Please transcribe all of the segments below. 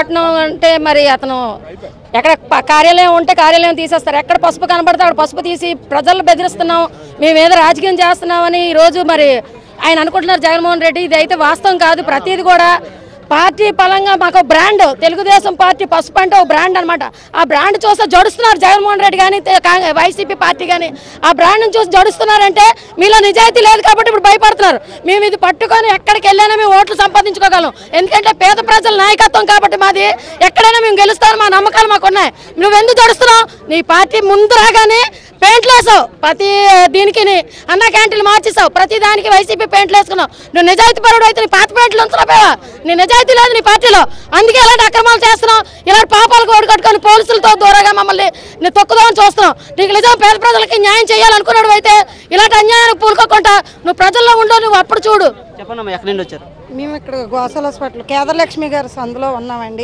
విశాఖపట్నం అంటే మరి అతను ఎక్కడ ప- కార్యాలయం ఉంటే కార్యాలయం తీసేస్తారు ఎక్కడ పసుపు కనబడితే అక్కడ పసుపు తీసి ప్రజలు బెదిరిస్తున్నాం మేము ఏదో రాజకీయం చేస్తున్నామని ఈరోజు మరి ఆయన అనుకుంటున్నారు జగన్మోహన్ రెడ్డి ఇది అయితే వాస్తవం కాదు ప్రతిది కూడా పార్టీ పరంగా మాకు బ్రాండ్ తెలుగుదేశం పార్టీ పసుపు అంటే ఒక బ్రాండ్ అనమాట ఆ బ్రాండ్ చూస్తే జడుస్తున్నారు జగన్మోహన్ రెడ్డి కానీ వైసీపీ పార్టీ కానీ ఆ బ్రాండ్ని చూసి జడుస్తున్నారంటే మీలో నిజాయితీ లేదు కాబట్టి ఇప్పుడు భయపడుతున్నారు మేము ఇది పట్టుకొని ఎక్కడికి వెళ్ళైనా మేము ఓట్లు సంపాదించుకోగలం ఎందుకంటే పేద ప్రజల నాయకత్వం కాబట్టి మాది ఎక్కడైనా మేము గెలుస్తామని మా నమ్మకాలు మాకు ఉన్నాయి నువ్వు ఎందుకు జడుస్తున్నావు నీ పార్టీ ముందు రాగానే పెయింట్లు వేసావు ప్రతి దీనికి నీ అన్న క్యాంటీన్లు మార్చేసావు ప్రతి దానికి వైసీపీ పెయింట్లు వేసుకున్నావు నువ్వు నిజాయితీ పరుడు అయితే నీ పాత పెయింట్లు ఉంచలేకపోయావా నీ నిజాయితీ లేదు నీ పార్టీలో అందుకే ఇలాంటి అక్రమాలు చేస్తున్నావు ఇలాంటి పాపాలకు ఓడి కట్టుకొని పోలీసులతో దూరంగా మమ్మల్ని నీ తొక్కుదామని చూస్తున్నావు నీకు నిజం పేద ప్రజలకి న్యాయం చేయాలనుకున్నాడు అయితే ఇలాంటి అన్యాయానికి పూనుకోకుండా నువ్వు ప్రజల్లో ఉండవు నువ్వు అప్పుడు చూడు చెప్పండి ఎక్కడి నుండి వచ్చారు మేము ఇక్కడ గోసాల హాస్పిటల్ కేదరలక్ష్మి గారి సందులో ఉన్నామండి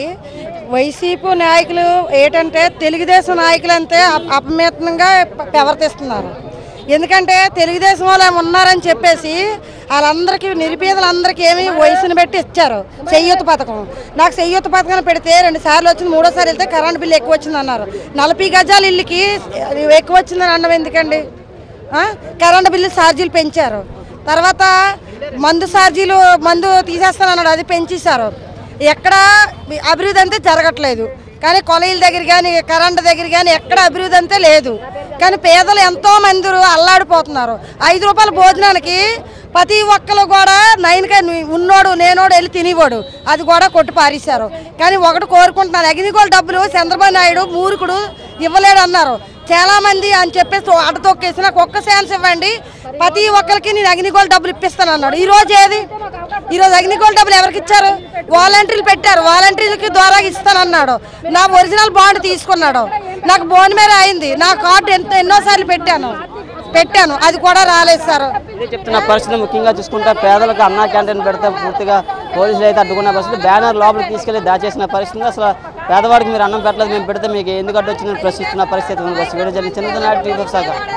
వైసీపీ నాయకులు ఏంటంటే తెలుగుదేశం నాయకులు అంతే అప- అపమితంగా ప- ప్రవర్తిస్తున్నారు ఎందుకంటే తెలుగుదేశం వాళ్ళు ఏమో ఉన్నారని చెప్పేసి వాళ్ళందరికీ నిరుపేదలందరికీ ఏమి వయసుని పెట్టి ఇచ్చారు చెయ్యూత పథకం నాకు చెయ్యూత పథకం పెడితే రెండు సార్లు వచ్చింది మూడోసారి వెళ్తే కరెంట్ బిల్లు ఎక్కువ వచ్చింది అన్నారు నలభై గజాల ఇల్లుకి ఎక్కువ వచ్చిందని అన్నం ఎందుకండి ఆ? కరెంట్ బిల్లు ఛార్జీలు పెంచారు తర్వాత మందు ఛార్జీలు మందు తీసేస్తానన్నాడు అది పెంచేశారు ఎక్కడ అభివృద్ధి అంతే జరగట్లేదు కానీ కొలయిల దగ్గర కానీ కరెంట్ దగ్గర కానీ ఎక్కడ అభివృద్ధి అంతే లేదు కానీ పేదలు ఎంతో మంది అల్లాడిపోతున్నారు ఐదు రూపాయల భోజనానికి ప్రతి ఒక్కరు కూడా నైన్కే ఉన్నోడు నేనోడు వెళ్ళి తినేవాడు అది కూడా కొట్టి పారేశారు కానీ ఒకటి కోరుకుంటున్నారు అగ్నిగోళ డబ్బులు చంద్రబాబు నాయుడు మూర్ఖుడు ఇవ్వలేడు అన్నారు చాలా మంది అని చెప్పేసి అట తొక్కేసి నాకు ఒక్క ఛాన్స్ ఇవ్వండి ప్రతి ఒక్కరికి నేను అగ్నిగోళ డబ్బులు ఇప్పిస్తాను అన్నాడు ఈ రోజు ఏది ఈ రోజు అగ్నిగోళ డబ్బులు ఎవరికి ఇచ్చారు వాలంటీర్లు పెట్టారు వాలంటీర్లకి ద్వారా ఇస్తానన్నాడు నా ఒరిజినల్ బాండ్ తీసుకున్నాడు నాకు బోన్ మీద అయింది నా కార్డు ఎంత ఎన్నోసార్లు పెట్టాను పెట్టాను అది కూడా రాలేదు సార్ ఇదే చెప్తున్న పరిస్థితి ముఖ్యంగా చూసుకుంటే పేదలకు అన్నా క్యాంటీన్ పెడితే పూర్తిగా పోలీసులు అయితే అడ్డుకున్న పరిస్థితి బ్యానర్ లోపలికి తీసుకెళ్లి దాచేసిన పరిస్థితి అసలు పేదవాడికి మీరు అన్నం పెట్టలేదు మేము పెడితే మీకు ఎందుకు అడ్డు వచ్చిందని ప్రశ్నిస్తున్న పరిస్థితి ఉంది. వీడియో జరిగిన చిన్న టీవీ శాఖ